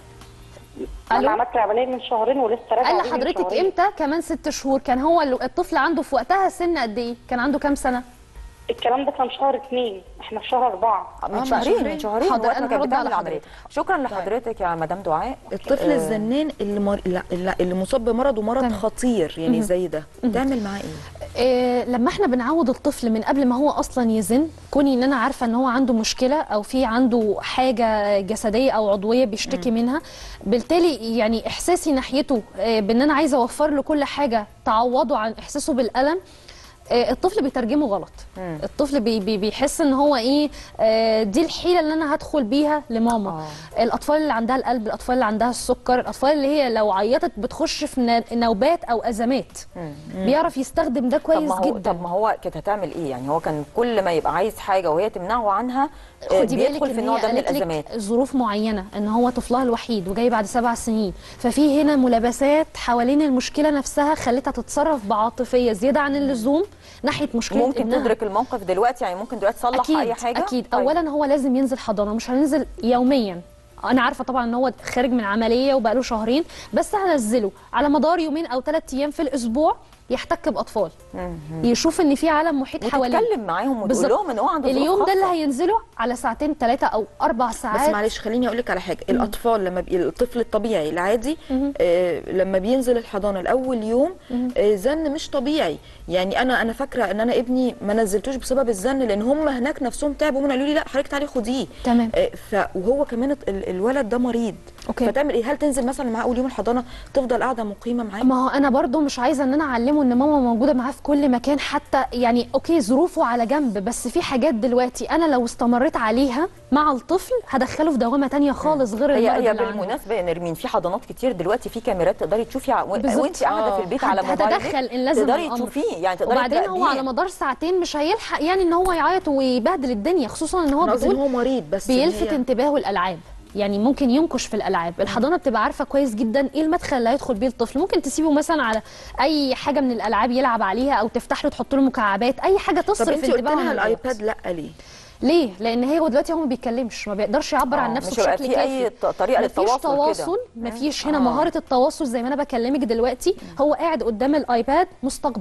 انا ألو؟ عملت العمليه من شهرين ولسه راجعه قال بيه من لحضرتك شهرين. امتى كمان ست شهور كان هو ال- الطفل عنده في وقتها سن قد ايه كان عنده كام سنه الكلام ده كان شهر اتنين احنا في شهر اربعه من من شهرين شهرين. من شهرين حاضر، وقت أنا ما كانت هرد بتعمل على العمليه شكرا لحضرتك يا مدام دعاء الطفل آه، الزنان اللي مر... لا لا اللي مصاب بمرض ومرض تمام. خطير يعني زي ده تعمل معاه ايه إيه لما احنا بنعود الطفل من قبل ما هو اصلا يزن كوني ان انا عارفه ان هو عنده مشكله او في عنده حاجه جسديه او عضويه بيشتكي منها بالتالي يعني احساسي ناحيته إيه بان انا عايزه اوفر له كل حاجه تعوضه عن احساسه بالالم آه، الطفل بيترجمه غلط الطفل بي بي بيحس ان هو ايه آه، دي الحيله اللي انا هدخل بيها لماما الاطفال اللي عندها القلب الاطفال اللي عندها السكر الاطفال اللي هي لو عيطت بتخش في ن- نوبات او ازمات بيعرف يستخدم ده طب كويس ما هو جدا طب ما هو كانت هتعمل ايه يعني هو كان كل ما يبقى عايز حاجه وهي تمنعه عنها آه، خدي بالك بيدخل في ان النوع هي ده من قالت الازمات لك ظروف معينه ان هو طفلها الوحيد وجاي بعد سبع سنين ففي هنا ملابسات حوالين المشكله نفسها خلتها تتصرف بعاطفيه زياده عن اللزوم ناحيه مشكله ممكن ابنها. تدرك الموقف دلوقتي يعني ممكن دلوقتي تصلح اكيد اي حاجه اكيد طيب. اولا هو لازم ينزل حضانه مش هننزل يوميا انا عارفه طبعا ان هو خارج من عمليه وبقاله شهرين بس هنزله على مدار يومين او ثلاث ايام في الاسبوع يحتك باطفال يشوف ان في عالم محيط حواليه وتتكلم معاهم وتقول بالظبط. لهم ان هو عنده ظروف اليوم ده اللي خاصة. هينزله على ساعتين ثلاثه او اربع ساعات بس معلش خليني اقول لك على حاجه الاطفال لما بي... الطفل الطبيعي العادي آه لما بينزل الحضانه لاول يوم آه زن مش طبيعي يعني انا انا فاكره ان انا ابني ما نزلتوش بسبب الزن لان هم هناك نفسهم تعبوا هم قالوا لي لا حضرتك تعالي خديه تمام. آه ف وهو كمان ال- الولد ده مريض أوكي. فتعمل ايه هل تنزل مثلا معاه اول يوم الحضانه تفضل قاعده مقيمه معاه ما هو انا برضو مش عايزه ان انا اعلمه ان ماما موجوده معاه في كل مكان حتى يعني اوكي ظروفه على جنب بس في حاجات دلوقتي انا لو استمريت عليها مع الطفل هدخله في دوامه تانية خالص غير هي المرض هي اللي عنده. بالمناسبه يا نرمين في حضانات كتير دلوقتي في كاميرات تقدري تشوفي ع- و- بالظبط. وانت قاعده في البيت على هت- موبايلك هتدخل ان لازم تقدري الأمر. تشوفيه يعني تقدري وبعدين هو تراقبيه. على مدار ساعتين مش هيلحق يعني ان هو يعيط ويبهدل الدنيا خصوصا ان هو انا قصدي ان بتقول هو مريض بس إن بيلفت هي- انتباهه الالعاب يعني ممكن ينكش في الالعاب الحضانه بتبقى عارفه كويس جدا ايه المدخل اللي هيدخل بيه الطفل ممكن تسيبه مثلا على اي حاجه من الالعاب يلعب عليها او تفتح له تحط له مكعبات اي حاجه طب تصرف انت قلت انتباهه لها عن العياط. الايباد لا ليه ليه لان هي هو دلوقتي هو ما بيتكلمش ما بيقدرش يعبر عن آه، نفسه مش هيبقى بشكل في كافي أي ط- طريقة مفيش للتواصل كده. تواصل مفيش هنا آه. مهاره التواصل زي ما انا بكلمك دلوقتي هو قاعد قدام الايباد مستقبل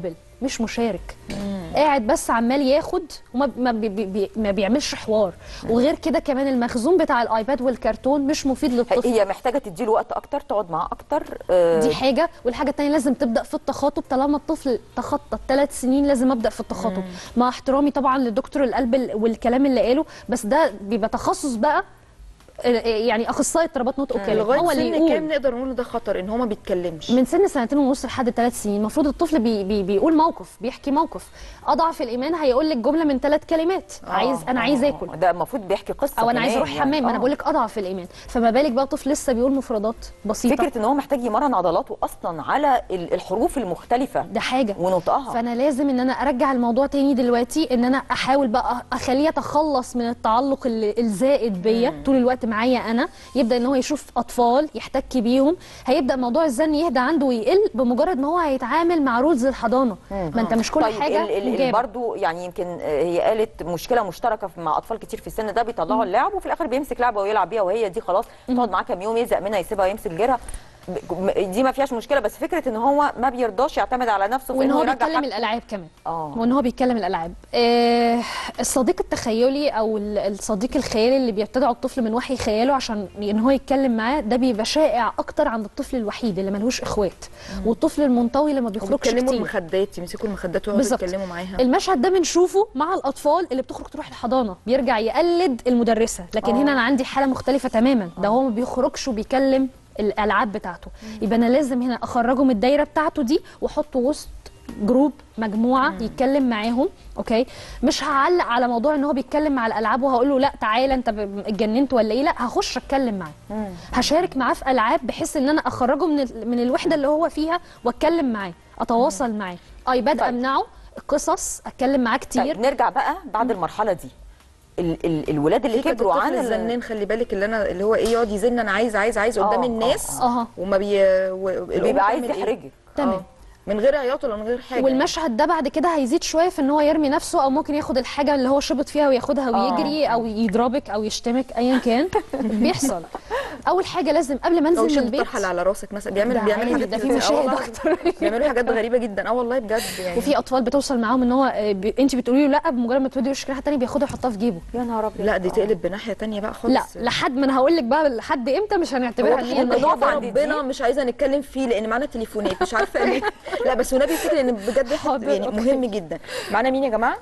مش مشارك قاعد بس عمال ياخد وما ما, بي بي بي ما بيعملش حوار وغير كده كمان المخزون بتاع الايباد والكرتون مش مفيد للطفل هي محتاجه تديله وقت اكتر تقعد معاه اكتر آه، دي حاجه والحاجه الثانيه لازم تبدا في التخاطب طالما الطفل تخطى الثلاث سنين لازم ابدا في التخاطب مع احترامي طبعا لدكتور القلب ال- والكلام اللي قاله بس ده بيبقى تخصص بقى آه، يعني اخصائي اضطرابات نطق وكلام لغايه هو اللي سن يقول كام نقدر نقول ده خطر ان هو ما بيتكلمش من سن سنتين ونص لحد ثلاث سنين المفروض الطفل بي بي بيقول موقف بيحكي موقف اضعف الايمان هيقول لك جمله من ثلاث كلمات عايز انا عايز اكل ده المفروض بيحكي قصه او انا عايز كمان اروح يعني. حمام ما انا آه. بقول لك اضعف الايمان فما بالك بقى طفل لسه بيقول مفردات بسيطه فكره ان هو محتاج يمرن عضلاته اصلا على ال- الحروف المختلفه ده حاجه ونطقها فانا لازم ان انا ارجع الموضوع تاني دلوقتي ان انا احاول بقى اخليه يتخلص من التعلق ال- الزائد بيا طول الوقت معايا انا يبدا ان هو يشوف اطفال يحتك بيهم هيبدا موضوع الزن يهدى عنده ويقل بمجرد ما هو هيتعامل مع رولز الحضانه ما انت مش كل طيب حاجه ال- ال- ال- مجابة. برضو يعني يمكن آه، هي قالت مشكله مشتركه في- مع اطفال كتير في السن ده بيطلعوا اللعب وفي الاخر بيمسك لعبه ويلعب بيها وهي دي خلاص تقعد معاه كام يوم يزهق منها يسيبها ويمسك غيرها ب- م- دي ما فيهاش مشكله بس فكره ان هو ما بيرضاش يعتمد على نفسه في وان انه هو يرجع بيتكلم حاجته. الالعاب كمان اه وان هو بيتكلم الالعاب آه الصديق التخيلي او ال- الصديق الخيالي اللي بيبتدعه الطفل من وحي خياله عشان ان هو يتكلم معاه ده بيبقى شائع اكتر عند الطفل الوحيد اللي ملوش اخوات والطفل المنطوي اللي ما بيخرجش بيتكلموا كتير المخدات يمسكوا المخدات ويقعدوا بالظبط. يتكلموا معاها المشهد ده بنشوفه مع الاطفال اللي بتخرج تروح الحضانه بيرجع يقلد المدرسه لكن هنا انا عندي حاله مختلفه تماما ده هو ما بيخرجش وبيكلم الالعاب بتاعته يبقى انا لازم هنا اخرجه من الدايره بتاعته دي واحطه وسط جروب مجموعه يتكلم معاهم اوكي مش هعلق على موضوع ان هو بيتكلم مع الالعاب وهقول له لا تعالى انت ب- اتجننت ولا ايه لا هخش اتكلم معاه هشارك معاه في العاب بحيث ان انا اخرجه من ال- من الوحده اللي هو فيها واتكلم معاه اتواصل معاه ايباد طيب. امنعه قصص اتكلم معاه كتير طيب نرجع بقى بعد المرحله دي ال ال الولاد اللي في كده كبروا عن الطفل ال- الزنان خلي بالك اللي انا اللي هو ايه يقعد يزن انا عايز عايز عايز آه، قدام آه، الناس آه. وما بي و- الأم بيبقى عايز تعمل إيه؟ يحرجك تمام. آه. من غير عياط ولا من غير حاجه والمشهد ده بعد كده هيزيد شويه في ان هو يرمي نفسه او ممكن ياخد الحاجه اللي هو شبط فيها وياخدها ويجري او يضربك او يشتمك ايا كان بيحصل اول حاجه لازم قبل ما او انزل من يشد البيت الطرحه اللي على راسك مثلا بيعمل ده بيعمل عادي، حاجات ده في كتير. آه مشاهد والله اكتر بيعملوا حاجات غريبه جدا اه والله بجد يعني وفي اطفال بتوصل معاهم ان هو آه، ب... انت بتقولي له لا بمجرد ما تودي وشك ناحيه تانية بياخدها يحطها في جيبه يا نهار ابيض لا دي تقلب بناحيه تانية بقى خالص لا لحد ما انا هقول لك بقى لحد امتى مش هنعتبرها ان هي الموضوع النهاية. ده عند ربنا دي. مش عايزه نتكلم فيه لان معانا تليفونات مش عارفه ليه لا بس ونبي فكره ان بجد حد حاضر، يعني أوكي. مهم جدا معانا مين يا جماعه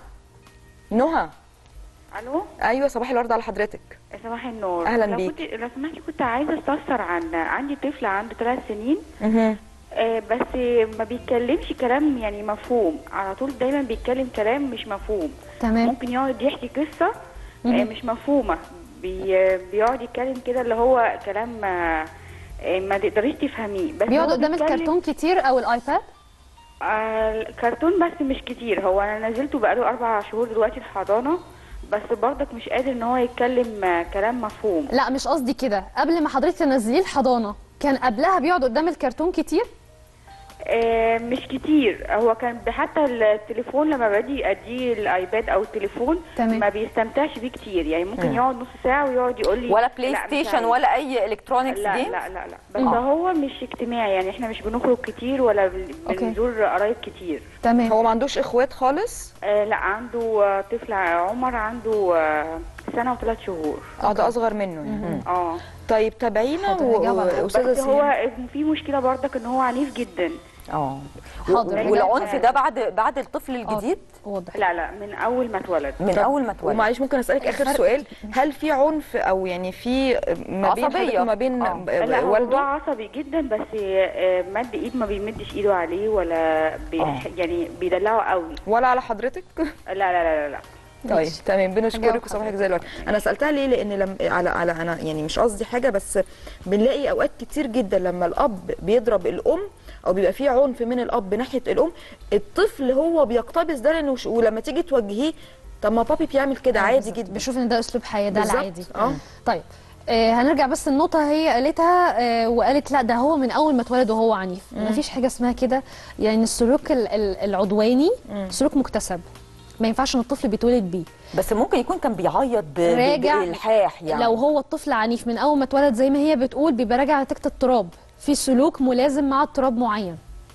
نهى الو ايوه صباح الورد على حضرتك صباح النور أهلاً لو بيك. كنت لو سمحتي كنت عايزه استفسر عن عندي طفل عنده ثلاث سنين مهم. آه بس ما بيتكلمش كلام يعني مفهوم على طول دايما بيتكلم كلام مش مفهوم تمام ممكن يقعد يحكي قصه آه مهم. مش مفهومه بي بيقعد يتكلم كده اللي هو كلام آه آه، ما تقدريش تفهميه بس بيقعد هو قدام بيتكلم- الكرتون كتير او الايباد آه الكرتون بس مش كتير هو انا نزلته بقاله اربع شهور دلوقتي الحضانه بس برضك مش قادر ان هو يتكلم آه كلام مفهوم لا مش قصدي كده قبل ما حضرتك تنزليه الحضانه كان قبلها بيقعد قدام الكرتون كتير آه، مش كتير هو كان حتى التليفون لما باجي اديه الايباد او التليفون تمام. ما بيستمتعش بيه كتير يعني ممكن يقعد نص ساعه ويقعد يقول لي ولا بلاي لا، مش ستيشن عايز. ولا اي الكترونكس لا جيم لا لا لا بس هو مش اجتماعي يعني احنا مش بنخرج كتير ولا بن- أوكي. بنزور قرايب كتير تمام هو ما عندوش اخوات خالص آه لا عنده آه، طفل عمر عنده آه، سنه وثلاث شهور اه ده اصغر منه يعني اه طيب تابعينا حاضر، و- هجاوب على و- بس استاذه هو سهام في مشكله برضك ان هو عنيف جدا اه حاضر. و- والعنف ده بعد بعد الطفل الجديد واضح لا لا من اول ما اتولد من اول ما اتولد ومعلش ممكن اسالك اخر سؤال هل في عنف او يعني في ما بين عصبية. حضرتك وما بين آه. ب- لا هو والده عصبي جدا بس آه، مد ايد ما بيمدش ايده عليه ولا بيح آه. يعني بيدلعه قوي ولا على حضرتك لا لا لا لا, لا. طيب تمام هجاوب بنشكرك وصباحك زي الورد انا سالتها ليه لان لم على على انا يعني مش قصدي حاجه بس بنلاقي اوقات كتير جدا لما الاب بيضرب الام او بيبقى في عنف من الاب ناحيه الام الطفل هو بيقتبس ده لانه ش- ولما تيجي توجهيه طب ما بابي بيعمل كده عادي جدا بشوف ان ده اسلوب حياه ده بالظبط. العادي اه طيب آه هنرجع بس النقطة هي قالتها آه وقالت لا ده هو من أول ما اتولد وهو عنيف ما فيش حاجة اسمها كده يعني السلوك ال- ال- العدواني سلوك مكتسب ما ينفعش ان الطفل بيتولد بيه بس ممكن يكون كان بيعيط ب- ب- راجع بالحاح يعني لو هو الطفل عنيف من اول ما اتولد زي ما هي بتقول بيبقى راجع نتيجه التراب في سلوك ملازم مع اضطراب معين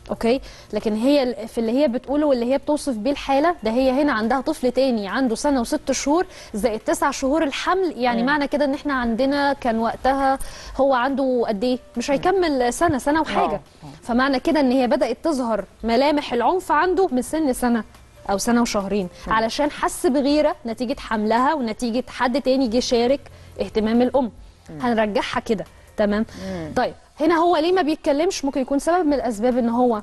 اوكي لكن هي ال- في اللي هي بتقوله واللي هي بتوصف بيه الحاله ده هي هنا عندها طفل تاني عنده سنه وست شهور زائد تسع شهور الحمل يعني مم. معنى كده ان احنا عندنا كان وقتها هو عنده قد ايه مش هيكمل سنه سنه وحاجه آه. فمعنى كده ان هي بدات تظهر ملامح العنف عنده من سن سنه او سنه وشهرين علشان حس بغيره نتيجه حملها ونتيجه حد تاني جه شارك اهتمام الام هنرجعها كده تمام طيب هنا هو ليه ما بيتكلمش ممكن يكون سبب من الاسباب ان هو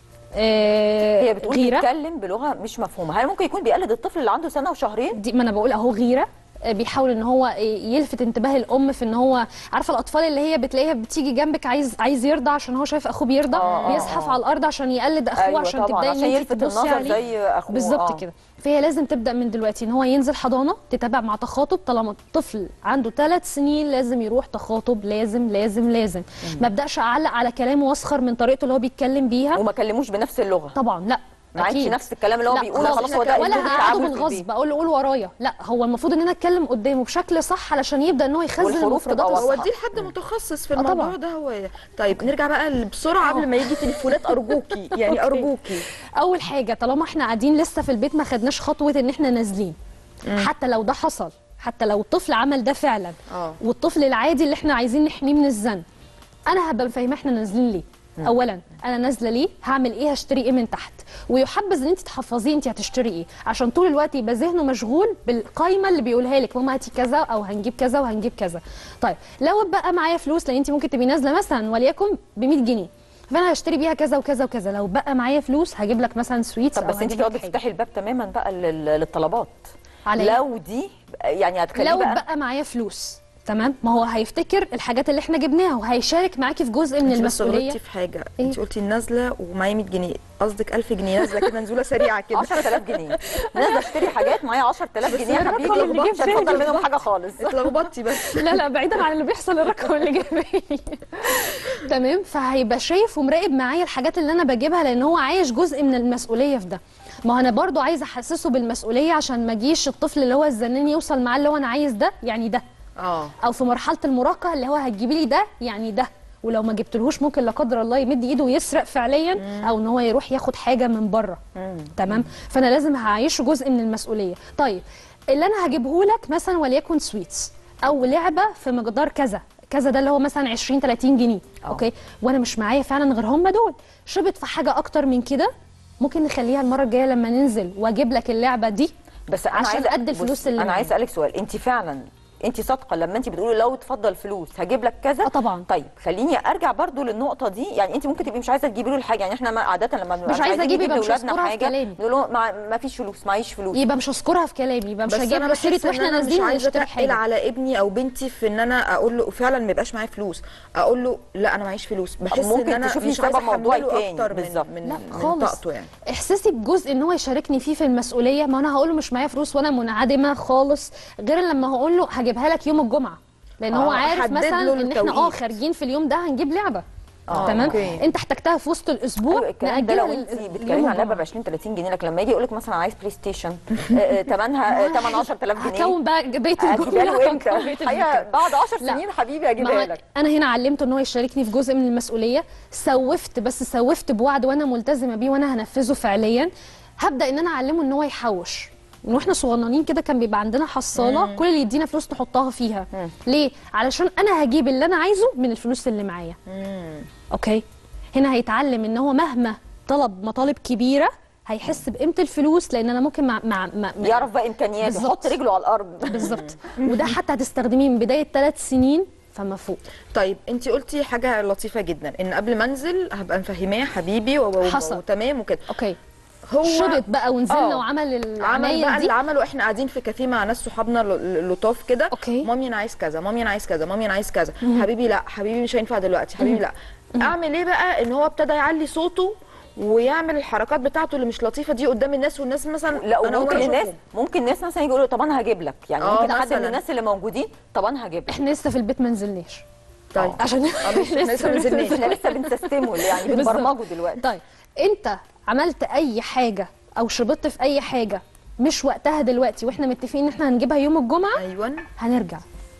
آه هي بتقول غيره بيتكلم بلغه مش مفهومه هل ممكن يكون بيقلد الطفل اللي عنده سنه وشهرين دي ما انا بقول اهو غيره آه، بيحاول ان هو آه، يلفت انتباه الام في ان هو عارفه الاطفال اللي هي بتلاقيها بتيجي جنبك عايز عايز يرضع عشان هو شايف اخوه بيرضع آه، آه، بيزحف آه. على الارض عشان يقلد اخوه أيوة عشان طبعاً، تبداي عشان ان يلفت انت تبصي النظر عليه زي أخوه، بالظبط آه. كده فهي لازم تبدا من دلوقتي ان هو ينزل حضانه تتابع مع تخاطب طالما الطفل عنده ثلاث سنين لازم يروح تخاطب لازم لازم لازم ما ابداش اعلق على كلامه واسخر من طريقته اللي هو بيتكلم بيها وما كلموش بنفس اللغه طبعا لا ما عادش أكيد. نفس الكلام اللي هو لا بيقوله خلاص هو ده ولا أسلوب هقعده التعامل في بالغصب البيت. اقول له قول ورايا لا هو المفروض ان انا اتكلم قدامه بشكل صح علشان يبدا ان هو يخزن والحروف المفردات تبقى الصح واضحة. وديه لحد متخصص في آه الموضوع طبعاً. ده هو طيب نرجع بقى بسرعه قبل ما يجي تليفونات ارجوكي يعني أوكي. ارجوكي اول حاجه طالما احنا قاعدين لسه في البيت ما خدناش خطوه ان احنا نازلين حتى لو ده حصل حتى لو الطفل عمل ده فعلا اه والطفل العادي اللي احنا عايزين نحميه من الزن انا هبقى مفهمه احنا نازلين ليه اولا انا نازله ليه هعمل ايه هشتري ايه من تحت ويحبذ ان انت تحفظيه انت هتشتري ايه عشان طول الوقت يبقى ذهنه مشغول بالقايمه اللي بيقولها لك ماما هاتي كذا او هنجيب كذا وهنجيب كذا طيب لو بقى معايا فلوس لان انت ممكن تبقي نازله مثلا وليكن ب 100 جنيه فانا هشتري بيها كذا وكذا وكذا لو بقى معايا فلوس هجيب لك مثلا سويتس طب أو بس انت هجيب كده لك حاجة. بتفتحي الباب تماما بقى لل- للطلبات على إيه؟ لو دي يعني هتخليه لو بقى بقى معايا فلوس تمام ما هو هيفتكر الحاجات اللي احنا جبناها وهيشارك معاكي في جزء من انت بس المسؤوليه غلطتي في حاجه إيه؟ انت قلتي نازله ومعايا 100 جنيه قصدك 1000 جنيه نازله كده نزوله سريعه كده 10000 جنيه نازله اشتري حاجات معايا 10000 جنيه يا الرقم حبيبي اللي جه مش في بالي هتفضل منهم بالظبط. حاجه خالص اتلخبطتي بس لا لا بعيدا عن اللي بيحصل الرقم اللي جاي بالي. تمام فهيبقى شايف ومراقب معايا الحاجات اللي انا بجيبها لان هو عايش جزء من المسؤوليه في ده ما هو انا برضو عايزه احسسه بالمسؤوليه عشان ما اجيش الطفل اللي هو الزنان يوصل معاه اللي هو انا عايز ده يعني ده اه او في مرحله المراهقه اللي هو هتجيبي لي ده يعني ده ولو ما جبتلهوش ممكن لا قدر الله يمد ايده ويسرق فعليا او ان هو يروح ياخد حاجه من بره تمام فانا لازم هعيشه جزء من المسؤوليه طيب اللي انا هجيبه لك مثلا وليكن سويتس او لعبه في مقدار كذا كذا ده اللي هو مثلا 20 30 جنيه أه. اوكي وانا مش معايا فعلا غير هم دول شبت في حاجه اكتر من كده ممكن نخليها المره الجايه لما ننزل واجيب لك اللعبه دي بس انا عشان عايزه قد الفلوس بص، اللي انا معايا. عايز اسالك سؤال انت فعلا انت صادقه لما انت بتقولي لو تفضل فلوس هجيب لك كذا اه طبعا طيب خليني ارجع برضو للنقطه دي يعني انت ممكن تبقي مش عايزه تجيبي له الحاجه يعني احنا ما- عاده لما بنبقى مش عايزة أجيب، يبقى مش لاولادنا هذكرها في حاجه كلامي. نقول له ما, ما فيش فلوس معيش فلوس يبقى مش هذكرها في كلامي يبقى مش بس هجيب انا له سيره بحس ان واحنا انا مش نازلين عايزه هنشتري اتقل حاجه على ابني او بنتي في ان انا اقول له فعلا ما يبقاش معايا فلوس اقول له لا انا معيش فلوس بحس ممكن ان انا تشوفي مش سبب عايزه موضوعي احمله تاني، اكتر من بالظبط. من, لا من خالص. طاقته يعني احساسي بجزء ان هو يشاركني فيه في المسؤوليه ما انا هقول له مش معايا فلوس وانا منعدمه خالص غير لما هقول له هجيبها لك يوم الجمعه لان هو آه، عارف أحدد مثلا له ان احنا اه التوقيت. خارجين في اليوم ده هنجيب لعبه آه، تمام أوكي. انت احتجتها في وسط الاسبوع ايوه الكلام ده نأجلها لو لل- انت ليوم بتتكلمي عن لعبه ب الجمعة. 20 30 جنيه لكن لما يجي يقول لك مثلا عايز بلاي ستيشن آه، آه، ثمنها آه، ثمن 10000 جنيه هكون بقى بيت هتجيبها الجمله له امتى؟ هكون بيت الحقيقه الجملة. بعد 10 لا. سنين حبيبي ما هجيبها هو لك انا هنا علمته ان هو يشاركني في جزء من المسؤوليه سوفت بس سوفت بوعد وانا ملتزمه بيه وانا هنفذه فعليا هبدا ان انا اعلمه ان هو يحوش من واحنا صغننين كده كان بيبقى عندنا حصاله كل اللي يدينا فلوس نحطها فيها ليه علشان انا هجيب اللي انا عايزه من الفلوس اللي معايا اوكي هنا هيتعلم ان هو مهما طلب مطالب كبيره هيحس بقيمه الفلوس لان انا ممكن مع مع, مع يعرف بقى امكانياته بالظبط. يحط رجله على الارض بالظبط وده حتى هتستخدميه من بدايه ثلاث سنين فما فوق طيب انت قلتي حاجه لطيفه جدا ان قبل ما انزل هبقى مفهماه حبيبي و- و- حصل. وتمام وكده اوكي هو شبط بقى ونزلنا آه. وعمل عمل العمايل بقى دي اللي عمله احنا قاعدين في كافيه مع ناس صحابنا ل- ل- لطاف كده أوكي. مامي انا عايز كذا مامي انا عايز كذا مامي انا عايز كذا حبيبي لا حبيبي مش هينفع دلوقتي حبيبي لا اعمل ايه بقى ان هو ابتدى يعلي صوته ويعمل الحركات بتاعته اللي مش لطيفه دي قدام الناس والناس مثلا لا أنا أول وممكن مرة الناس أشوفهم. ممكن الناس مثلا يقولوا طب انا هجيب لك يعني آه، ممكن حد من مثلاً. الناس اللي موجودين طب انا هجيب لك احنا لسه في البيت ما نزلناش طيب عشان آه، مش- إحنا لسه ما نزلناش. احنا لسه بنسستمه يعني بالظبط. بنبرمجه دلوقتي طيب انت عملت اي حاجه او شبطت في اي حاجه مش وقتها دلوقتي واحنا متفقين ان احنا هنجيبها يوم الجمعه ايوه هنرجع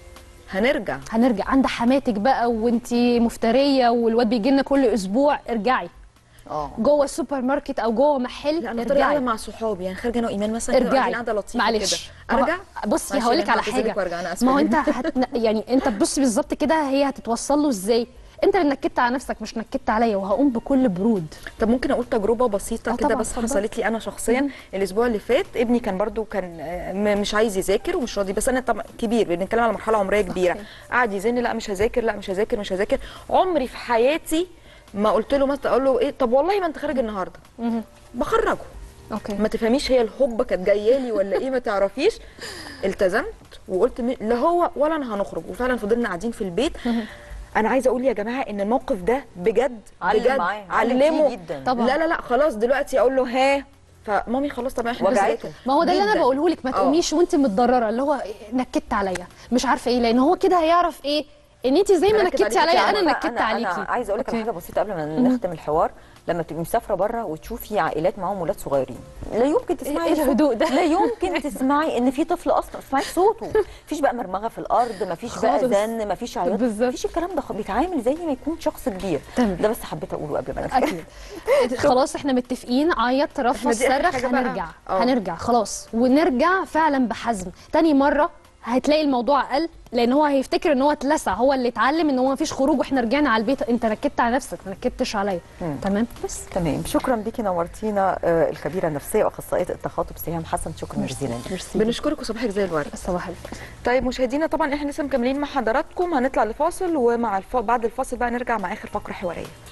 هنرجع هنرجع عند حماتك بقى وانتي مفتريه والواد بيجي لنا كل اسبوع ارجعي اه جوه السوبر ماركت او جوه محل لا انا طالعه قاعده مع صحابي يعني خارجه انا وايمان مثلا كده ارجعي قاعدين قاعده لطيفه معلش كده ما هو- ارجع بصي معلش هقول لك أنا على هعتذرلك حاجه وارجع انا اسفه ما هو جداً. انت هت... يعني انت بصي بالظبط كده هي هتتوصل له ازاي انت اللي نكدت على نفسك مش نكدت عليا وهقوم بكل برود طب ممكن اقول تجربه بسيطه آه كده طبعاً، بس اتفضلي. حصلت لي انا شخصيا الاسبوع اللي فات ابني كان برضو كان آه، م- مش عايز يذاكر ومش راضي بس انا طبعا كبير بنتكلم على مرحله عمريه كبيره أوكي. قعد يزن لا مش هذاكر لا مش هذاكر مش هذاكر عمري في حياتي ما قلت له مثلا اقول له ايه طب والله ما انت خارج النهارده مهم. بخرجه اوكي ما تفهميش هي الهبه كانت جايه لي ولا ايه ما تعرفيش التزمت وقلت م- لا هو ولا انا هنخرج وفعلا فضلنا قاعدين في البيت انا عايزه اقول يا جماعه ان الموقف ده بجد علم بجد معاه، علم علمه فيه جدا. طبعاً. لا لا لا خلاص دلوقتي اقول له ها فمامي خلاص طب احنا وجعته. بنذاكر. ما هو ده اللي انا جداً. بقوله لك ما آه. تقوميش وانت متضرره اللي هو نكدت عليا مش عارفه ايه لان هو كده هيعرف ايه ان انت زي ما نكد نكدتي عليكي عليا كده. انا أنا- نكدت أنا عليكي عايزه اقول لك على أوكي. حاجه بسيطه قبل ما نختم الحوار لما تبقي مسافره بره وتشوفي عائلات معاهم ولاد صغيرين لا يمكن تسمعي إيه صوت- الهدوء ده؟ لا يمكن تسمعي ان في طفل اصلا تسمعي صوته مفيش بقى مرمغه في الارض مفيش بقى خالص. زن مفيش عياط بالظبط. مفيش الكلام ده خ- بيتعامل زي ما يكون شخص كبير تمام. ده بس حبيت اقوله قبل ما نختم اكيد خلاص احنا متفقين عيط رفض إحنا دي آخر صرخ حاجة بقى. هنرجع آه. هنرجع خلاص ونرجع فعلا بحزم تاني مره هتلاقي الموضوع قل لان هو هيفتكر ان هو اتلسع هو اللي اتعلم ان هو مفيش خروج واحنا رجعنا على البيت انت نكدت على نفسك ما نكدتش عليا تمام بس تمام شكرا بيكي نورتينا آه، الخبيره النفسيه واخصائيه التخاطب سهام حسن شكرا جزيلا ميرسي بنشكرك وصباحك زي الورد صباح الفل طيب مشاهدينا طبعا احنا لسه مكملين مع حضراتكم هنطلع لفاصل ومع الف... بعد الفاصل بقى نرجع مع اخر فقره حواريه